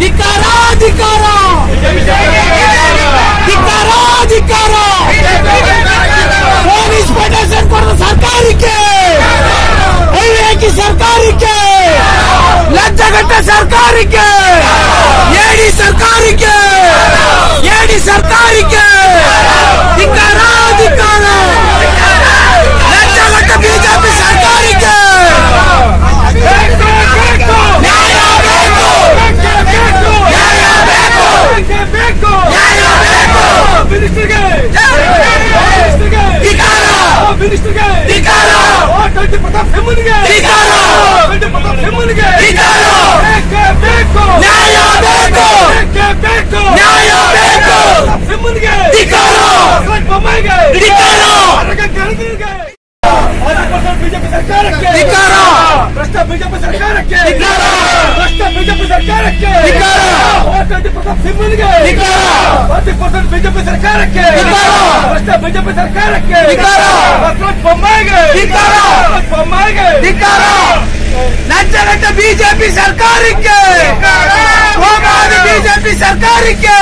ಧಿಕ್ಕಾರ ಧಿಕ್ಕಾರ ಧಿಕ್ಕಾರ ಧಿಕ್ಕಾರ ಪೊಲೀಸ್ ಪ್ರೊಟೆಕ್ಷನ್ ಕೊಡುವ ಸರ್ಕಾರಕ್ಕೆ ಅವಿವೇಕಿ ಸರ್ಕಾರಕ್ಕೆ ಲಜ್ಜಗಟ್ಟ ಸರ್ಕಾರಕ್ಕೆ ಏಡಿ ಸರ್ಕಾರಕ್ಕೆ ಏಡಿ ಸರ್ಕಾರಕ್ಕೆ ಧಿಕ್ಕಾರ ಧಿಕ್ಕಾರ ಲಜ್ಜಗಟ್ಟ ಬಿಜೆಪಿ ಸರ್ಕಾರಕ್ಕೆ ನ್ಯಾಯ ಬೇಕು ನ್ಯಾಯ ಬೇಕು ನ್ಯಾಯ ಬೇಕು ಧಿಕ್ಕಾರ ಧಿಕ್ಕಾರ ಧಿಕ್ಕಾರ ನ್ಯಾಯ ಬೇಕು ನ್ಯಾಯ ಬೇಕು ಧಿಕ್ಕಾರ ಧಿಕ್ಕಾರ ಬಿಜೆಪಿ ಸರ್ಕಾರಕ್ಕೆ ಧಿಕ್ಕಾರ ಭ್ರಷ್ಟ ಬಿಜೆಪಿ ಸರ್ಕಾರಕ್ಕೆ ಧಿಕ್ಕಾರ ಭ್ರಷ್ಟ ಬಿಜೆಪಿ ಸರ್ಕಾರಕ್ಕೆ ಧಿಕ್ಕಾರ ಪ್ರತಾಪ್ ಸಿಂಹನಿಗೆ ಧಿಕ್ಕಾರ ಫಾರ್ಟಿ ಪರ್ಸೆಂಟ್ ಬಿಜೆಪಿ ಸರ್ಕಾರಕ್ಕೆ ಧಿಕ್ಕಾರ ಭ್ರಷ್ಟ ಬಿಜೆಪಿ ಸರ್ಕಾರಕ್ಕೆ ಧಿಕ್ಕಾರ ಬಸವರಾಜ ಬೊಮ್ಮಾಯಿಗೆ ಧಿಕ್ಕಾರ ಬಸವರಾಜ ಬೊಮ್ಮಾಯಿಗೆ ಧಿಕ್ಕಾರ ಲಜ್ಜಗಟ್ಟ ಬಿಜೆಪಿ ಸರ್ಕಾರಕ್ಕೆ ಹೋಗಾದ ಬಿಜೆಪಿ ಸರ್ಕಾರಕ್ಕೆ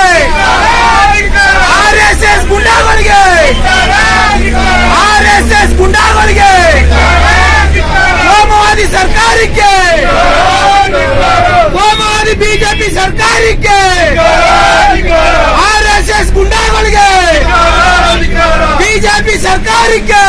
ಆರ್ ಎಸ್ ಎಸ್ ಗುಂಡಾಗಳಿಗೆ ಆರ್ ಎಸ್ ಎಸ್ ಗುಂಡಾಗಳಿಗೆ ಕೋಮವಾದಿ ಸರ್ಕಾರಕ್ಕೆ ಕೋಮವಾದಿ ಬಿಜೆಪಿ ಸರ್ಕಾರಕ್ಕೆ ಆರ್ ಎಸ್ ಎಸ್ ಗುಂಡಾಗಳಿಗೆ ಬಿಜೆಪಿ ಸರ್ಕಾರಕ್ಕೆ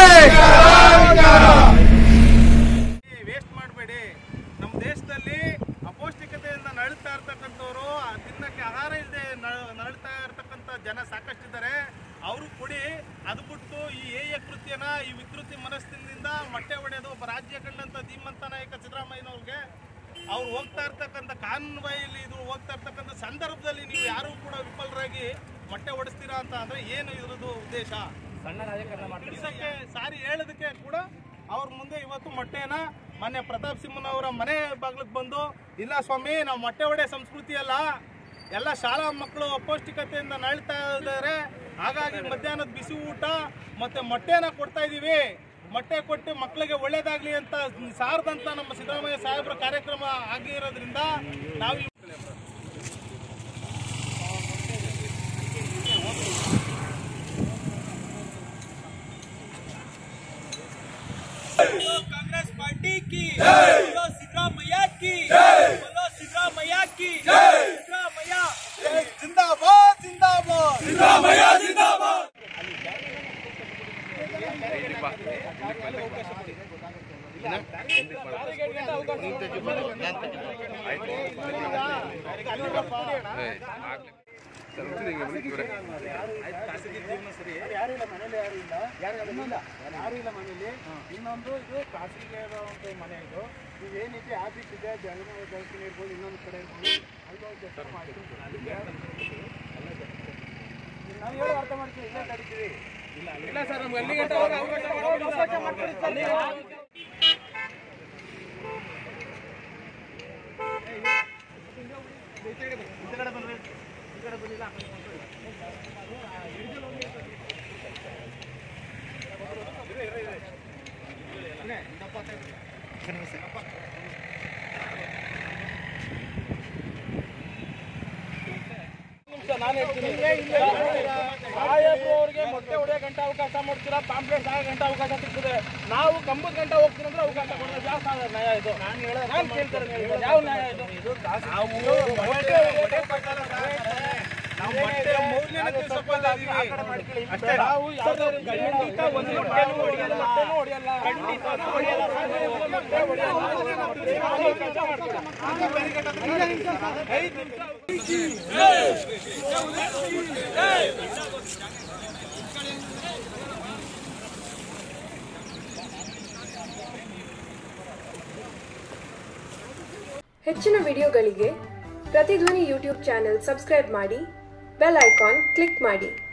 ವೇಸ್ಟ್ ಮಾಡಬೇಡಿ ನಮ್ಮ ದೇಶದಲ್ಲಿ ಅಪೌಷ್ಟಿಕತೆಯಿಂದ ನರಳ್ತಾ ಇರ್ತಕ್ಕಂಥವ್ರು ಆ ತಿನ್ನಕ್ಕೆ ಆಹಾರ ಇಲ್ಲದೆ ನರಳ್ತಾ ಇರ್ತಕ್ಕಂಥ ಜನ ಸಾಕಷ್ಟಿದ್ದಾರೆ ಅವರು ಕೊಡಿ ಅದು ಬಿಟ್ಟು ಈ ಏಯ ಕೃತ್ಯನ ಈ ವಿಕೃತಿ ಮನಸ್ಸಿನಿಂದ ಮೊಟ್ಟೆ ಹೊಡೆಯೋದು ಒಬ್ಬ ರಾಜ್ಯ ಕಂಡಂತ ಧೀಮಂತ ನಾಯಕ ಸಿದ್ದರಾಮಯ್ಯನವ್ರಿಗೆ ಅವ್ರು ಹೋಗ್ತಾ ಇರ್ತಕ್ಕಂಥ ಕಾನ್ವಾಯಲ್ಲಿ ಇದು ಹೋಗ್ತಾ ಇರ್ತಕ್ಕಂಥ ಸಂದರ್ಭದಲ್ಲಿ ನೀವು ಯಾರು ಕೂಡ ವಿಫಲರಾಗಿ ಮೊಟ್ಟೆ ಹೊಡಿಸ್ತೀರಾ ಅಂತ ಅಂದ್ರೆ ಏನು ಇದ್ರದ್ದು ಉದ್ದೇಶ ಸಣ್ಣ ರಾಜಕಾರಣ ಇದಕ್ಕೆ ಸಾರಿ ಹೇಳೋದಕ್ಕೆ ಕೂಡ ಅವ್ರ ಮುಂದೆ ಇವತ್ತು ಮೊಟ್ಟೆನ ಮೊನ್ನೆ ಪ್ರತಾಪ್ ಸಿಂಹನವರ ಮನೆ ಬಾಗ್ಲಿಗೆ ಬಂದು ಇಲ್ಲ ಸ್ವಾಮಿ ನಾವು ಮೊಟ್ಟೆ ಹೊಡೆ ಸಂಸ್ಕೃತಿ ಅಲ್ಲ ಎಲ್ಲ ಶಾಲಾ ಮಕ್ಕಳು ಅಪೌಷ್ಟಿಕತೆಯಿಂದ ನಳ್ತಾ ಇದ್ದಾರೆ ಹಾಗಾಗಿ ಮಧ್ಯಾಹ್ನದ ಬಿಸಿ ಊಟ ಮತ್ತೆ ಮೊಟ್ಟೆನ ಕೊಡ್ತಾ ಇದೀವಿ ಮೊಟ್ಟೆ ಕೊಟ್ಟು ಮಕ್ಕಳಿಗೆ ಒಳ್ಳೇದಾಗ್ಲಿ ಅಂತ ಸಾರದಂತ ನಮ್ಮ ಸಿದ್ದರಾಮಯ್ಯ ಸಾಹೇಬ್ರ ಕಾರ್ಯಕ್ರಮ ಆಗಿರೋದ್ರಿಂದ ನಾವು ಈ कांग्रेस पार्टी की बोलो सिद्धरामैया की बोलो सिद्धरामैया की सिद्धरामैया जिंदाबाद जिंदाबाद ಯಾರಿಲ್ಲ ಮನೇಲಿ ಯಾರು ಇಲ್ಲ ಯಾರು ಇಲ್ಲ ಯಾರು ಇಲ್ಲ ಮನೇಲಿ ಇನ್ನೊಂದು ಇದು ಖಾಸಗಿ ಇರುವಂತ ಮನೆ ಇದು ಇವೇನಿದೆ ಆಫೀಸ್ ಇದೆ ಜನ ದರ್ಶನ ಇರ್ಬೋದು ಇನ್ನೊಂದು ಕಡೆ ಇರ್ಬೋದು ಅಲ್ಲಿ ಕೆಲಸ ಮಾಡ್ತೀವಿ ನಾವು ಹೇಳೋ ಅರ್ಥ ಮಾಡ್ತೀವಿ ಇಲ್ಲೇ ತಡಿತೀವಿ ಇಲ್ಲ ಸರ್ ನಮ್ಗೆ ಅಲ್ಲಿ ಗಂಟೆ ಅವಕಾಶ ಮಾಡ್ಕೊಡಿ ನಾನು ಹೇಳ್ತೀನಿ ಸಾಹೇಬ್ರು ಅವ್ರಿಗೆ ಮೊಟ್ಟೆ ಹೊಡೆಯೋ ಗಂಟೆ ಅವಕಾಶ ಮಾಡ್ತೀರಾ ಪಾಂಪ್ಲೆಟ್ ಆಗ ಗಂಟೆ ಅವಕಾಶ ಸಿಗ್ತದೆ ನಾವು ಕಂಬದ ಗಂಟೆ ಹೋಗ್ತೀನಿ ಅಂದ್ರೆ ಅವಕಾಶ ಕೊಡೋದು ಯಾವ ಸಾಲ ನ್ಯಾಯ ಇದು ನಾನು ಹೇಳೋದು ನಾನು ಕೇಳ್ತಾರೆ ನೀವು ಯಾವ ನ್ಯಾಯ ಇದು ನಾವು ಮೊಟ್ಟೆ ಹೊಡೆ ಪ್ರಕಾರ ನಾವು ಮೊಟ್ಟೆ ಮೌಲ್ಯನ ತಿಳ್ಸೋಕೆ ಇದೀವಿ. ಅಷ್ಟೇ ನಾವು ಯಾವ್ದಾದ್ರು ಖಂಡಿತ ಒಂದು ಮೊಟ್ಟೆನೂ ಹೊಡೆಯಲ್ಲ ಮೊಟ್ಟೆನೂ ಹೊಡೆಯಲ್ಲ ಖಂಡಿತ ಹೊಡೆಯಲ್ಲ ಸಾಹೇಬ್ರು ಮೊಟ್ಟೆ ಹೊಡೆಯಲ್ಲ ನಾವು ಕೆಲಸ ಮಾಡ್ತೀವಿ ಐದು ನಿಮಿಷ ಹೆಚ್ಚಿನ ವಿಡಿಯೋಗಳಿಗೆ ಪ್ರತಿಧ್ವನಿ ಯೂಟ್ಯೂಬ್ ಚಾನೆಲ್ ಸಬ್ಸ್ಕ್ರೈಬ್ ಮಾಡಿ ಬೆಲ್ ಐಕಾನ್ ಕ್ಲಿಕ್ ಮಾಡಿ